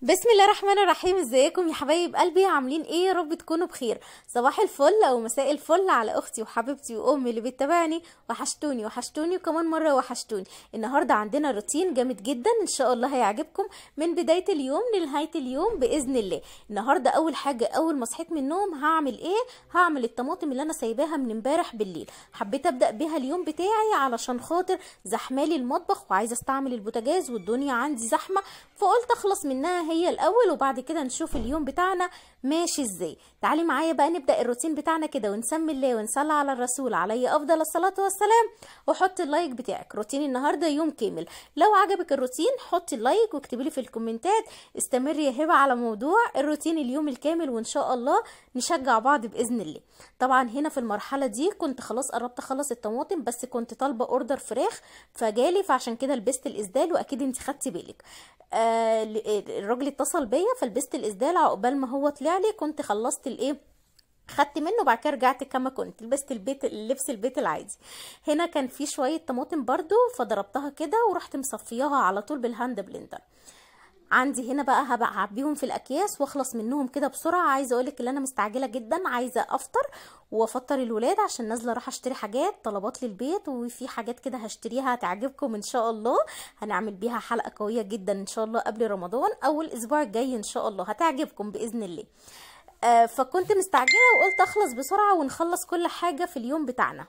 بسم الله الرحمن الرحيم ازيكم يا حبايب قلبي عاملين ايه يا رب تكونوا بخير صباح الفل او مساء الفل على اختي وحبيبتي وامي اللي بتتابعني وحشتوني وحشتوني وكمان مره وحشتوني النهارده عندنا روتين جامد جدا ان شاء الله هيعجبكم من بدايه اليوم لنهايه اليوم باذن الله النهارده اول حاجه اول ما صحيت من النوم هعمل ايه هعمل الطماطم اللي انا سايباها من امبارح بالليل حبيت ابدا بيها اليوم بتاعي علشان خاطر زحمالي المطبخ وعايزه استعمل البوتاجاز والدنيا عندي زحمه فقلت اخلص منها هي الاول وبعد كده نشوف اليوم بتاعنا ماشي ازاي تعالي معايا بقى نبدا الروتين بتاعنا كده ونسمي الله ونصلي على الرسول عليه افضل الصلاه والسلام وحط اللايك بتاعك روتين النهارده يوم كامل لو عجبك الروتين حطي اللايك واكتبي لي في الكومنتات استمري يا هبه على موضوع الروتين اليوم الكامل وان شاء الله نشجع بعض باذن الله طبعا هنا في المرحله دي كنت خلاص قربت اخلص الطماطم بس كنت طالبه اوردر فراخ فجالي فعشان كده لبست الاسدال واكيد انت خدتي بالك آه الراجل اتصل بيا فلبست الاسدال عقبال ما هو طلع لي كنت خلصت الايه خدت منه وبعد كده رجعت كما كنت لبست البيت لبس البيت العادي هنا كان في شويه طماطم برضو فضربتها كده ورحت مصفياها على طول بالهاند بلندر عندي هنا بقى هبقى اعبيهم في الاكياس واخلص منهم كده بسرعه عايزه اقولك ان انا مستعجله جدا عايزه افطر وافطر الولاد عشان نازله راح اشتري حاجات طلبات للبيت وفي حاجات كده هشتريها هتعجبكم ان شاء الله هنعمل بيها حلقه قويه جدا ان شاء الله قبل رمضان او الاسبوع الجاي ان شاء الله هتعجبكم باذن الله آه فكنت مستعجله وقلت اخلص بسرعه ونخلص كل حاجه في اليوم بتاعنا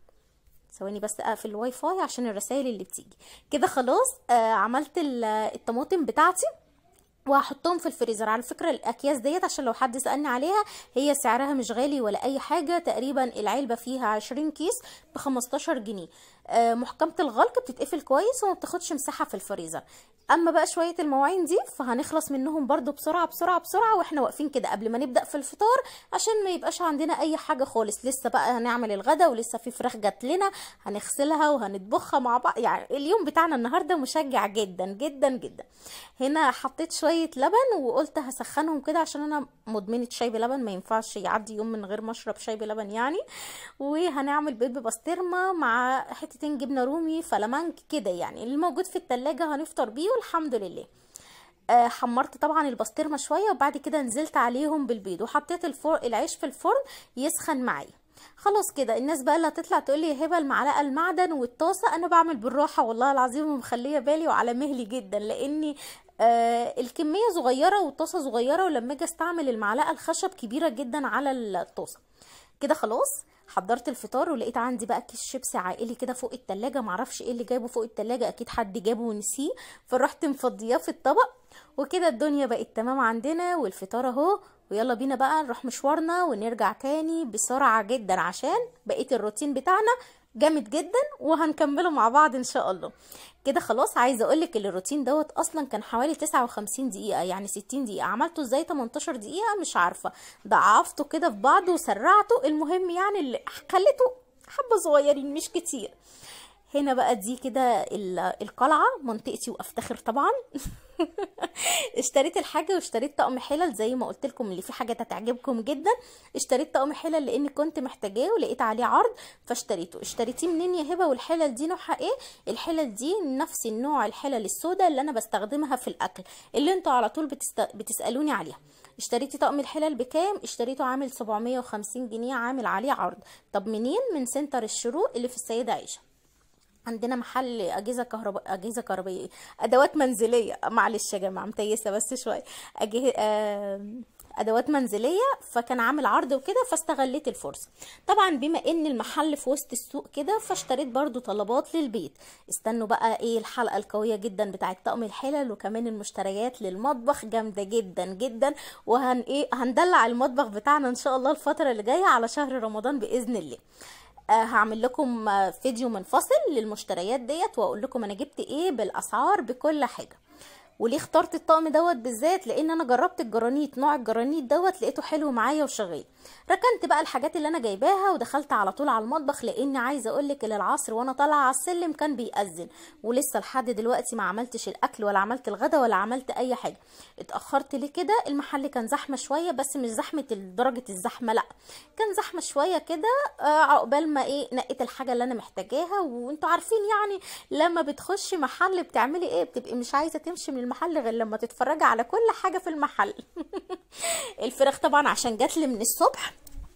ثواني بس اقفل الواي فاي عشان الرسائل اللي بتيجي كده خلاص آه عملت الطماطم بتاعتي وهحطهم في الفريزر على فكره الاكياس ديت عشان لو حد سالني عليها هي سعرها مش غالي ولا اي حاجه تقريبا العلبه فيها 20 كيس ب 15 جنيه آه محكمه الغلق بتتقفل كويس وما بتاخدش مساحه في الفريزر اما بقى شويه المواعين دي فهنخلص منهم برده بسرعه بسرعه بسرعه واحنا واقفين كده قبل ما نبدا في الفطار عشان ما يبقاش عندنا اي حاجه خالص لسه بقى هنعمل الغدا ولسه في فراخ جات لنا هنغسلها وهنطبخها مع بعض يعني اليوم بتاعنا النهارده مشجع جدا جدا جدا هنا حطيت شويه لبن وقلت هسخنهم كده عشان انا مدمنه شاي بلبن ما ينفعش يعدي يوم من غير ما اشرب شاي بلبن يعني وهنعمل بيض ببسطرمه مع حتتين جبنه رومي فلامنك كده يعني اللي موجود في التلاجة هنفطر بيه والحمد لله آه حمرت طبعا البسطرمه شويه وبعد كده نزلت عليهم بالبيض وحطيت الفر... العيش في الفرن يسخن معايا خلاص كده الناس بقى اللي هتطلع تقول لي يا هبه المعلقه المعدن والطاسه انا بعمل بالراحه والله العظيم ومخليه بالي وعلى مهلي جدا لاني آه الكميه صغيره والطاسه صغيره ولما اجي استعمل المعلقه الخشب كبيره جدا على الطاسه كده خلاص حضرت الفطار ولقيت عندي بقى كيس شيبسي عائلي كده فوق التلاجة معرفش ايه اللي جايبه فوق التلاجة اكيد حد جابه ونسيه فرحت مفضياه في الطبق وكده الدنيا بقت تمام عندنا والفطار اهو ويلا بينا بقى نروح مشوارنا ونرجع تاني بسرعة جدا عشان بقية الروتين بتاعنا جامد جدا وهنكمله مع بعض ان شاء الله كده خلاص عايزه اقولك ان الروتين دوت اصلا كان حوالي 59 دقيقه يعني 60 دقيقه عملته ازاي 18 دقيقه مش عارفه ضعفته كده في بعضه وسرعته المهم يعني اللي خليته حبه صغيرين مش كتير هنا بقى دي كده القلعه منطقتي وافتخر طبعا اشتريت الحاجه واشتريت طقم حلل زي ما قلت لكم اللي في حاجه هتعجبكم جدا اشتريت طقم حلل لاني كنت محتاجاه ولقيت عليه عرض فاشتريته اشتريتيه منين يا هبه والحلل دي نوعها ايه الحلل دي نفس النوع الحلل السوداء اللي انا بستخدمها في الاكل اللي انتوا على طول بتست... بتسالوني عليها اشتريتي طقم الحلل بكام اشتريته عامل 750 جنيه عامل عليه عرض طب منين من سنتر الشروق اللي في السيده عائشه عندنا محل اجهزه كهرباء اجهزه كهربائيه ادوات منزليه معلش يا جماعه متيسه بس شويه أجه... آه... ادوات منزليه فكان عامل عرض وكده فاستغليت الفرصه طبعا بما ان المحل في وسط السوق كده فاشتريت برضو طلبات للبيت استنوا بقى ايه الحلقه القويه جدا بتاعه طقم الحلل وكمان المشتريات للمطبخ جامده جدا جدا وهن ايه هندلع المطبخ بتاعنا ان شاء الله الفتره اللي جايه على شهر رمضان باذن الله آه هعمل لكم آه فيديو منفصل للمشتريات ديت واقول لكم انا جبت ايه بالاسعار بكل حاجه وليه اخترت الطقم دوت بالذات لان انا جربت الجرانيت نوع الجرانيت دوت لقيته حلو معايا وشغال ركنت بقى الحاجات اللي انا جايباها ودخلت على طول على المطبخ لاني عايزه اقول لك العصر وانا طالعه على السلم كان بيأذن ولسه لحد دلوقتي ما عملتش الاكل ولا عملت الغدا ولا عملت اي حاجه اتاخرت ليه كده المحل كان زحمه شويه بس مش زحمه درجه الزحمه لا كان زحمه شويه كده آه عقبال ما ايه نقيت الحاجه اللي انا محتاجاها وانتوا عارفين يعني لما بتخشي محل بتعملي ايه بتبقي مش عايزه تمشي من المحل غير لما تتفرجي على كل حاجه في المحل الفراخ طبعا عشان جات لي من الصبح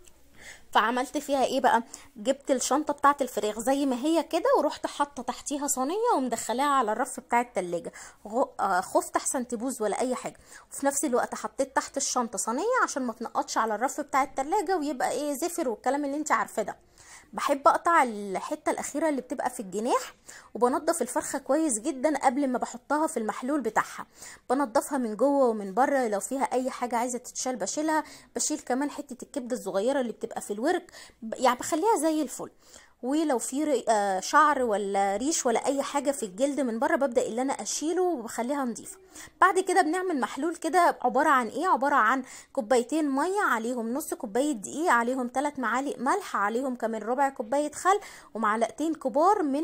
فعملت فيها ايه بقى جبت الشنطه بتاعه الفراخ زي ما هي كده ورحت حاطه تحتيها صينيه ومدخلاها على الرف بتاع التلاجة غ- آه، خفت احسن تبوظ ولا اي حاجه وفي نفس الوقت حطيت تحت الشنطه صينيه عشان ما تنقطش على الرف بتاع التلاجة ويبقى ايه زفر والكلام اللي انت عارفاه ده بحب اقطع الحته الاخيره اللي بتبقى في الجناح وبنضف الفرخه كويس جدا قبل ما بحطها في المحلول بتاعها بنضفها من جوه ومن بره لو فيها اي حاجه عايزه تتشال بشيلها بشيل كمان حته الكبده الصغيره اللي بتبقى في الورك ب- يعني بخليها زي الفل ولو في ري- آه، شعر ولا ريش ولا اي حاجه في الجلد من بره ببدا اللي انا اشيله وبخليها نظيفه بعد كده بنعمل محلول كده عباره عن ايه عباره عن كوبايتين ميه عليهم نص كوبايه دقيق عليهم 3 معالق ملح عليهم كمان ربع كوبايه خل ومعلقتين كبار من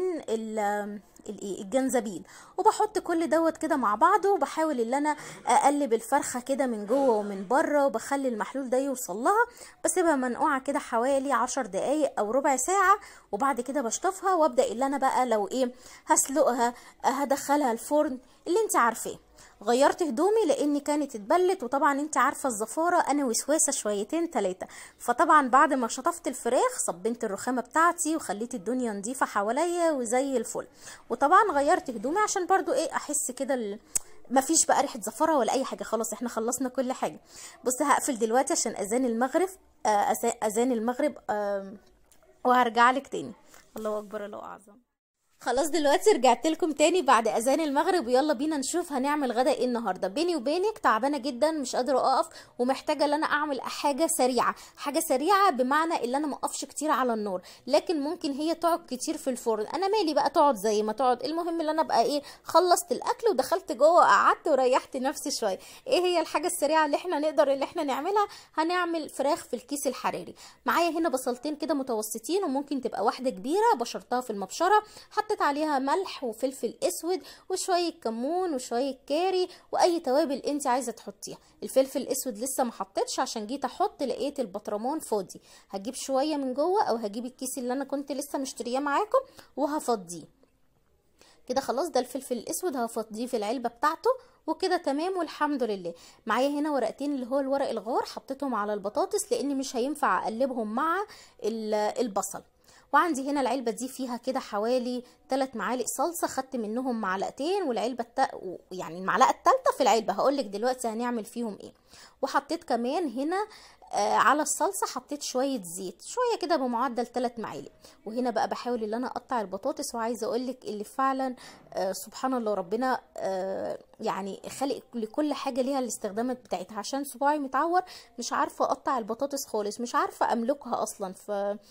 ال الايه الجنزبيل وبحط كل دوت كده مع بعضه وبحاول ان انا اقلب الفرخه كده من جوه ومن بره وبخلي المحلول ده يوصل لها بسيبها منقوعه كده حوالي عشر دقايق او ربع ساعه وبعد كده بشطفها وابدا ان انا بقى لو ايه هسلقها هدخلها الفرن اللي انت عارفاه غيرت هدومي لاني كانت اتبلت وطبعا انت عارفه الزفاره انا وسواسه شويتين تلاتة فطبعا بعد ما شطفت الفراخ صبنت الرخامه بتاعتي وخليت الدنيا نظيفه حواليا وزي الفل وطبعا غيرت هدومي عشان برضو ايه احس كده ال... مفيش بقى ريحه زفره ولا اي حاجه خلاص احنا خلصنا كل حاجه بص هقفل دلوقتي عشان اذان المغرب آه أذا- اذان المغرب آه وهرجع لك تاني الله اكبر الله اعظم خلاص دلوقتي رجعت لكم تاني بعد اذان المغرب ويلا بينا نشوف هنعمل غدا ايه النهارده بيني وبينك تعبانه جدا مش قادره اقف ومحتاجه ان انا اعمل حاجه سريعه حاجه سريعه بمعنى ان انا ما اقفش كتير على النار لكن ممكن هي تقعد كتير في الفرن انا مالي بقى تقعد زي ما تقعد المهم ان انا ابقى ايه خلصت الاكل ودخلت جوه قعدت وريحت نفسي شويه ايه هي الحاجه السريعه اللي احنا نقدر اللي احنا نعملها هنعمل فراخ في الكيس الحراري معايا هنا بصلتين كده متوسطين وممكن تبقى واحده كبيره بشرتها في المبشره حطيت عليها ملح وفلفل اسود وشويه كمون وشويه كاري واي توابل انت عايزه تحطيها الفلفل الاسود لسه ما حطيتش عشان جيت احط لقيت البطرمان فاضي هجيب شويه من جوه او هجيب الكيس اللي انا كنت لسه مشترياه معاكم وهفضيه كده خلاص ده الفلفل الاسود هفضيه في العلبه بتاعته وكده تمام والحمد لله معايا هنا ورقتين اللي هو الورق الغار حطيتهم على البطاطس لان مش هينفع اقلبهم مع ال- البصل وعندي هنا العلبه دي فيها كده حوالي 3 معالق صلصه خدت منهم معلقتين والعلبه الت... يعني المعلقه الثالثه في العلبه هقول لك دلوقتي هنعمل فيهم ايه وحطيت كمان هنا آه على الصلصه حطيت شويه زيت شويه كده بمعدل 3 معالق وهنا بقى بحاول ان انا اقطع البطاطس وعايزه اقول لك اللي فعلا آه سبحان الله ربنا آه يعني خلق لكل حاجه ليها الاستخدامات بتاعتها عشان صباعي متعور مش عارفه اقطع البطاطس خالص مش عارفه املكها اصلا ف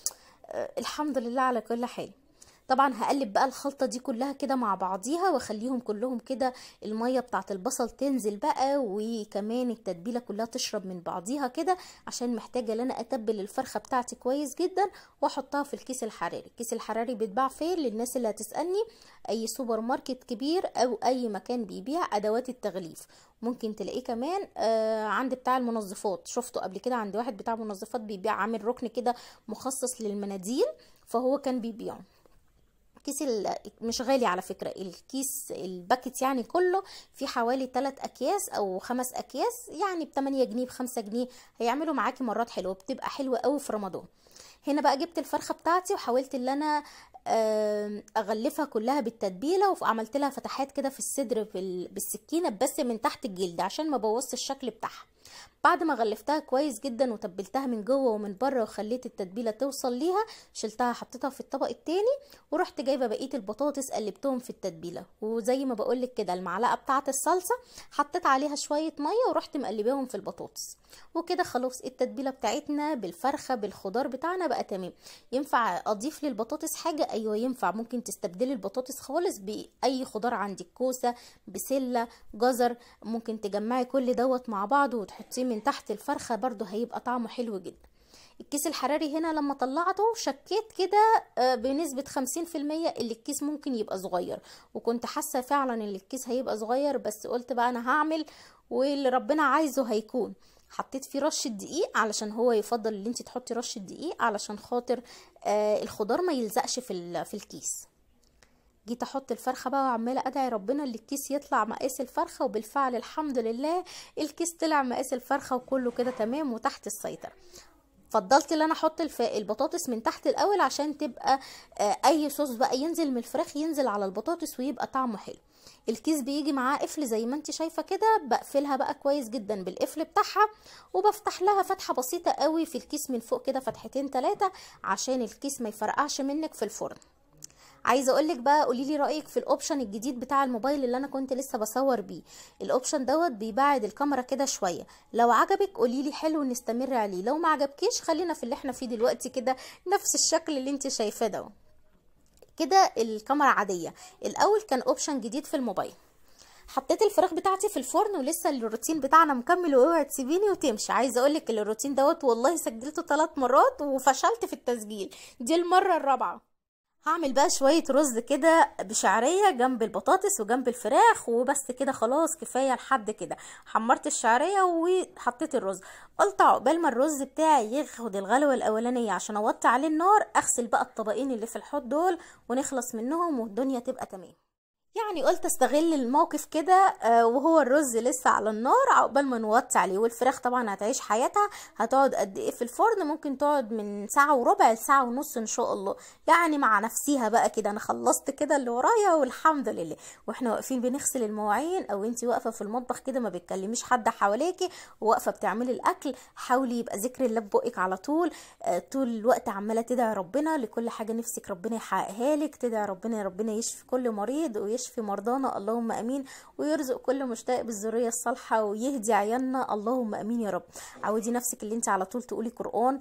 آه، الحمد لله على كل حال طبعا هقلب بقى الخلطة دي كلها كده مع بعضيها واخليهم كلهم كده المية بتاعت البصل تنزل بقى وكمان التتبيلة كلها تشرب من بعضيها كده عشان محتاجة ان انا اتبل الفرخة بتاعتي كويس جدا واحطها في الكيس الحراري الكيس الحراري بيتباع فين للناس اللي هتسألني اي سوبر ماركت كبير او اي مكان بيبيع ادوات التغليف ممكن تلاقيه كمان آه عند بتاع المنظفات شفته قبل كده عند واحد بتاع منظفات بيبيع عامل ركن كده مخصص للمناديل فهو كان بيبيعه كيس ال- مش غالي على فكرة الكيس الباكت يعني كله في حوالي 3 اكياس او خمس اكياس يعني ب 8 جنيه ب 5 جنيه هيعملوا معاكي مرات حلوه بتبقى حلوه قوي في رمضان هنا بقى جبت الفرخه بتاعتي وحاولت ان انا آم، اغلفها كلها بالتتبيله وعملت لها فتحات كده في الصدر بال- بالسكينه بس من تحت الجلد عشان ما بوظش الشكل بتاعها بعد ما غلفتها كويس جدا وتبلتها من جوه ومن بره وخليت التتبيله توصل ليها شلتها حطيتها في الطبق التاني ورحت جايبه بقيه البطاطس قلبتهم في التتبيله وزي ما بقولك كده المعلقه بتاعه الصلصه حطيت عليها شويه ميه ورحت مقلباهم في البطاطس وكده خلاص التتبيله بتاعتنا بالفرخه بالخضار بتاعنا بقى تمام ينفع اضيف للبطاطس حاجه ايوه ينفع ممكن تستبدلي البطاطس خالص باي خضار عندك كوسه بسله جزر ممكن تجمعي كل دوت مع بعض وتحطيه من تحت الفرخه برضو هيبقى طعمه حلو جدا الكيس الحراري هنا لما طلعته شكيت كده آه، بنسبة خمسين في المية اللي الكيس ممكن يبقى صغير وكنت حاسة فعلا ان الكيس هيبقى صغير بس قلت بقى انا هعمل واللي ربنا عايزه هيكون حطيت فيه رشة دقيق علشان هو يفضل ان انت تحطي رشة دقيق علشان خاطر آه الخضار ما يلزقش في ال- في الكيس جيت احط الفرخه بقى وعماله ادعي ربنا اللي الكيس يطلع مقاس الفرخه وبالفعل الحمد لله الكيس طلع مقاس الفرخه وكله كده تمام وتحت السيطره فضلت ان انا احط الف... البطاطس من تحت الاول عشان تبقى آه، اي صوص بقى ينزل من الفراخ ينزل على البطاطس ويبقى طعمه حلو الكيس بيجي معاه قفل زي ما انت شايفه كده بقفلها بقى كويس جدا بالقفل بتاعها وبفتح لها فتحه بسيطه قوي في الكيس من فوق كده فتحتين ثلاثه عشان الكيس ما يفرقعش منك في الفرن عايزه اقول لك بقى قولي لي رايك في الاوبشن الجديد بتاع الموبايل اللي انا كنت لسه بصور بيه الاوبشن دوت بيبعد الكاميرا كده شويه لو عجبك قولي لي حلو نستمر عليه لو ما عجبكيش خلينا في اللي احنا فيه دلوقتي كده نفس الشكل اللي انت شايفاه ده كده الكاميرا عاديه الاول كان اوبشن جديد في الموبايل حطيت الفراخ بتاعتي في الفرن ولسه الروتين بتاعنا مكمل واوعي تسيبيني وتمشي عايزه اقول لك الروتين دوت والله سجلته ثلاث مرات وفشلت في التسجيل دي المره الرابعه هعمل بقى شوية رز كده بشعرية جنب البطاطس وجنب الفراخ وبس كده خلاص كفاية لحد كده حمرت الشعرية وحطيت الرز قلت عقبال ما الرز بتاعي ياخد الغلوة الأولانية عشان أوطي عليه النار أغسل بقى الطبقين اللي في الحوض دول ونخلص منهم والدنيا تبقى تمام يعني قلت استغل الموقف كده آه، وهو الرز لسه على النار عقبال ما نوطي عليه والفراخ طبعا هتعيش حياتها هتقعد قد ايه في الفرن ممكن تقعد من ساعة وربع لساعة ونص ان شاء الله يعني مع نفسيها بقى كده انا خلصت كده اللي ورايا والحمد لله واحنا واقفين بنغسل المواعين او انتي واقفة في المطبخ كده ما بتكلميش حد حواليكي وواقفة بتعملي الاكل حاولي يبقى ذكر الله ببقك على طول آه، طول الوقت عمالة تدعي ربنا لكل حاجة نفسك ربنا يحققها لك تدعي ربنا ربنا يشفي كل مريض ويشفي مرضانا اللهم امين ويرزق كل مشتاق بالذريه الصالحه ويهدي عيالنا اللهم امين يا رب عودي نفسك اللي انت على طول تقولي قران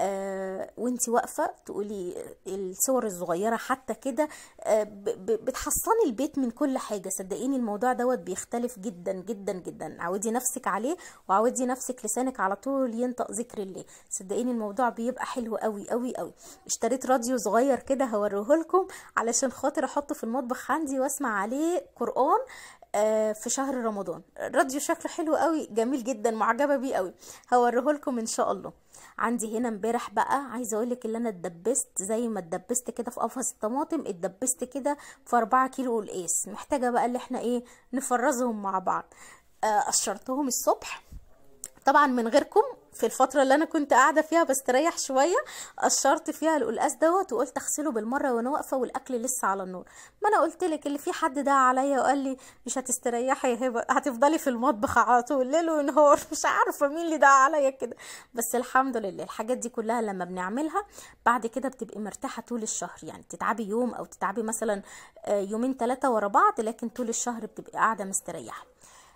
آه وانت واقفه تقولي الصور الصغيره حتى كده آه ب- ب- بتحصني البيت من كل حاجه صدقيني الموضوع دوت بيختلف جدا جدا جدا عودي نفسك عليه وعودي نفسك لسانك على طول ينطق ذكر الله صدقيني الموضوع بيبقى حلو قوي قوي قوي اشتريت راديو صغير كده هوريه لكم علشان خاطر احطه في المطبخ عندي واسمع عليه قرآن آه، في شهر رمضان الراديو شكله حلو قوي جميل جدا معجبه بيه قوي هوريه لكم ان شاء الله عندي هنا امبارح بقى عايزه اقول لك ان انا اتدبست زي ما اتدبست كده في قفص الطماطم اتدبست كده في 4 كيلو قلقاس محتاجه بقى اللي احنا ايه نفرزهم مع بعض آه، قشرتهم الصبح طبعا من غيركم في الفترة اللي أنا كنت قاعدة فيها بستريح شوية قشرت فيها القلقاس دوت وقلت أغسله بالمرة وأنا واقفة والأكل لسه على النار ما أنا قلت لك اللي في حد دعا عليا وقال لي مش هتستريحي يا هبة هتفضلي في المطبخ على طول ليل ونهار مش عارفة مين اللي دعا عليا كده بس الحمد لله الحاجات دي كلها لما بنعملها بعد كده بتبقي مرتاحة طول الشهر يعني تتعبي يوم أو تتعبي مثلا آه، يومين ثلاثة ورا بعض لكن طول الشهر بتبقي قاعدة مستريحة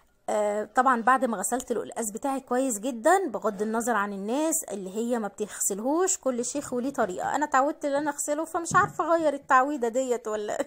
آه، طبعا بعد ما غسلت القلقاس بتاعي كويس جدا بغض النظر عن الناس اللي هي ما بتغسلهوش كل شيخ وليه طريقه انا اتعودت ان انا اغسله فمش عارفه اغير التعويده ديت ولا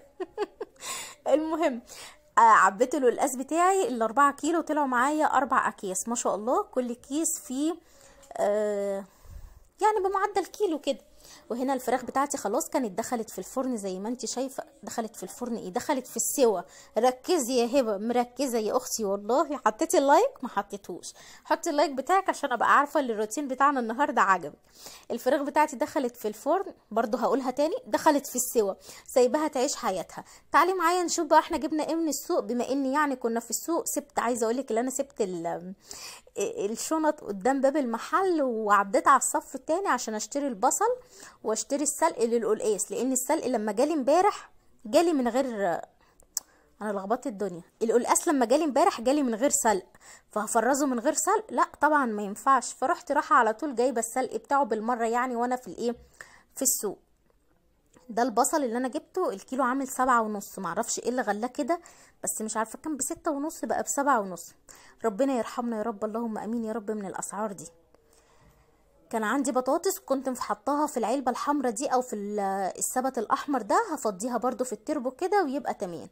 المهم آه، عبيت القلقاس بتاعي الاربعة كيلو طلعوا معايا اربع اكياس ما شاء الله كل كيس فيه آه يعني بمعدل كيلو كده وهنا الفراخ بتاعتي خلاص كانت دخلت في الفرن زي ما انت شايفه دخلت في الفرن ايه دخلت في السوا ركزي يا هبه مركزه يا اختي والله حطيتي اللايك ما حطيتهوش حطي اللايك بتاعك عشان ابقى عارفه ان الروتين بتاعنا النهارده عجبك الفراخ بتاعتي دخلت في الفرن برضو هقولها تاني دخلت في السوا سايباها تعيش حياتها تعالي معايا نشوف بقى احنا جبنا ايه من السوق بما اني يعني كنا في السوق سبت عايزه اقول لك ان انا سبت ال- الشنط قدام باب المحل وعديت على الصف التاني عشان اشتري البصل واشتري السلق للقلقاس لان السلق لما جالي امبارح جالي من غير انا لخبطت الدنيا القلقاس لما جالي امبارح جالي من غير سلق فهفرزه من غير سلق لا طبعا ما ينفعش فرحت رايحه على طول جايبه السلق بتاعه بالمره يعني وانا في الايه في السوق ده البصل اللي انا جبته الكيلو عامل سبعة ونص معرفش ايه اللي غلاه كده بس مش عارفه كان بستة ونص بقى بسبعة ونص ربنا يرحمنا يا رب اللهم امين يا رب من الاسعار دي كان عندي بطاطس كنت محطاها في العلبة الحمراء دي او في ال- السبت الاحمر ده هفضيها برضو في التربو كده ويبقى تمام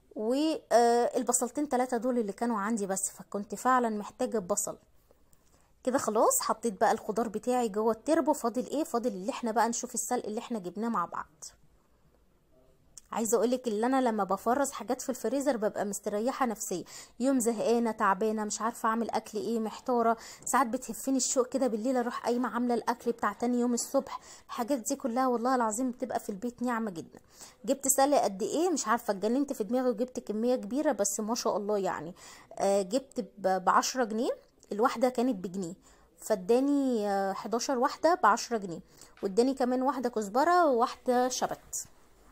والبصلتين ثلاثة دول اللي كانوا عندي بس فكنت فعلا محتاجة بصل كده خلاص حطيت بقى الخضار بتاعي جوه التربو فاضل ايه فاضل اللي احنا بقى نشوف السلق اللي احنا جبناه مع بعض عايزه اقولك ان انا لما بفرز حاجات في الفريزر ببقى مستريحه نفسيا يوم زهقانه تعبانه مش عارفه اعمل اكل ايه محتاره ساعات بتهفني الشوق كده بالليل اروح قايمه عامله الاكل بتاع تاني يوم الصبح الحاجات دي كلها والله العظيم بتبقى في البيت نعمه جدا جبت سله قد ايه مش عارفه اتجننت في دماغي وجبت كميه كبيره بس ما شاء الله يعني آه جبت ب 10 جنيه الواحده كانت بجنيه فاداني آه، 11 واحده ب 10 جنيه واداني كمان واحده كزبره وواحده شبت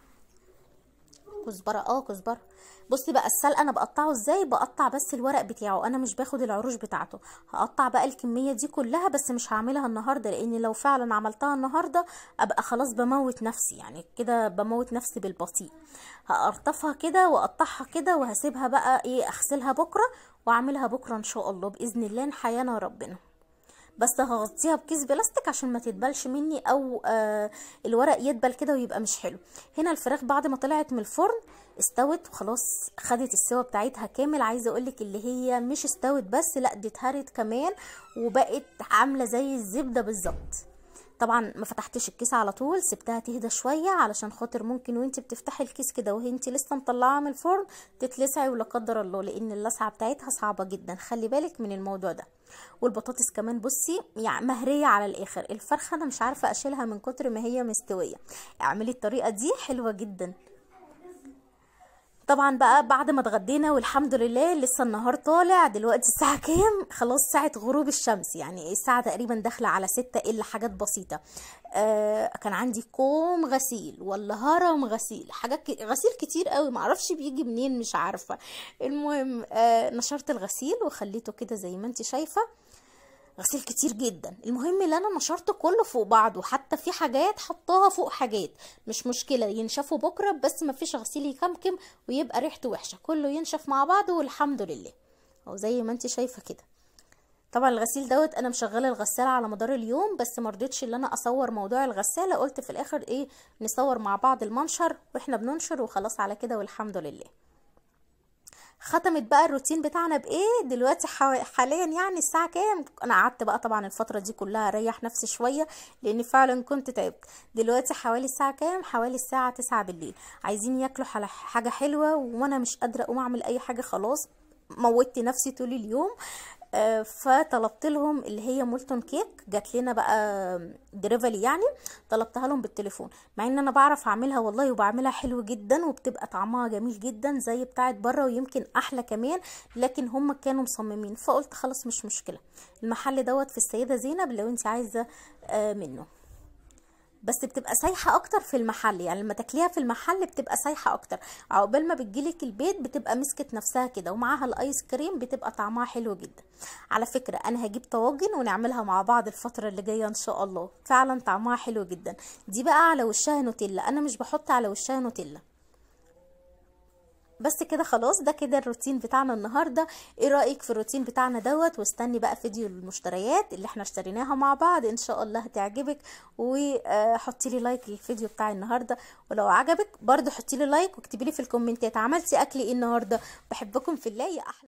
كزبره اه كزبره بصي بقى السلق انا بقطعه ازاي بقطع بس الورق بتاعه انا مش باخد العروش بتاعته هقطع بقى الكميه دي كلها بس مش هعملها النهارده لان لو فعلا عملتها النهارده ابقى خلاص بموت نفسي يعني كده بموت نفسي بالبطيء هقرطفها كده واقطعها كده وهسيبها بقى ايه اغسلها بكره واعملها بكره ان شاء الله باذن الله نحيانا ربنا بس هغطيها بكيس بلاستيك عشان ما تتبلش مني او آه الورق يدبل كده ويبقى مش حلو هنا الفراخ بعد ما طلعت من الفرن استوت وخلاص خدت السوا بتاعتها كامل عايزه اقولك اللي هي مش استوت بس لا دي اتهرت كمان وبقت عامله زي الزبده بالظبط طبعا ما فتحتش الكيس على طول سبتها تهدى شويه علشان خاطر ممكن وانت بتفتحي الكيس كده وهي انت لسه مطلعاها من الفرن تتلسعي ولا قدر الله لان اللسعه بتاعتها صعبه جدا خلي بالك من الموضوع ده والبطاطس كمان بصي يعني مهريه على الاخر الفرخه انا مش عارفه اشيلها من كتر ما هي مستويه اعملي الطريقه دي حلوه جدا طبعا بقى بعد ما اتغدينا والحمد لله لسه النهار طالع دلوقتي الساعة كام خلاص ساعة غروب الشمس يعني الساعة تقريبا داخلة على ستة الا حاجات بسيطة آه كان عندي كوم غسيل ولا هرم غسيل حاجات ك... غسيل كتير قوي معرفش بيجي منين مش عارفة المهم آه نشرت الغسيل وخليته كده زي ما انت شايفة غسيل كتير جدا المهم اللي انا نشرته كله فوق بعضه حتى في حاجات حطاها فوق حاجات مش مشكله ينشفوا بكره بس ما فيش غسيل يكمكم ويبقى ريحته وحشه كله ينشف مع بعضه والحمد لله او زي ما انت شايفه كده طبعا الغسيل دوت انا مشغله الغساله على مدار اليوم بس مرضتش ان انا اصور موضوع الغساله قلت في الاخر ايه نصور مع بعض المنشر واحنا بننشر وخلاص على كده والحمد لله ختمت بقى الروتين بتاعنا بايه دلوقتي حو- حاليا يعني الساعه كام انا قعدت بقى طبعا الفتره دي كلها اريح نفسي شويه لان فعلا كنت تعبت دلوقتي حوالي الساعه كام حوالي الساعه 9 بالليل عايزين ياكلوا حل- حاجه حلوه وانا مش قادره اقوم اعمل اي حاجه خلاص موتت نفسي طول اليوم آه، فطلبت لهم اللي هي مولتون كيك جات لنا بقى دريفلي يعني طلبتها لهم بالتليفون مع ان انا بعرف اعملها والله وبعملها حلو جدا وبتبقى طعمها جميل جدا زي بتاعت بره ويمكن احلى كمان لكن هم كانوا مصممين فقلت خلاص مش مشكله المحل دوت في السيده زينب لو انت عايزه آه، منه بس بتبقى سايحه اكتر في المحل يعني لما تاكليها في المحل بتبقى سايحه اكتر عقبال ما بتجيلك البيت بتبقى مسكت نفسها كده ومعاها الايس كريم بتبقى طعمها حلو جدا على فكره انا هجيب طواجن ونعملها مع بعض الفتره اللي جايه ان شاء الله فعلا طعمها حلو جدا دي بقى على وشها نوتيلا انا مش بحط على وشها نوتيلا بس كده خلاص ده كده الروتين بتاعنا النهارده ايه رايك في الروتين بتاعنا دوت واستني بقى فيديو المشتريات اللي احنا اشتريناها مع بعض ان شاء الله هتعجبك وحطي لي لايك للفيديو بتاع النهارده ولو عجبك برضو حطي لي لايك واكتبي لي في الكومنتات عملتي اكل ايه النهارده بحبكم في الله يا احلى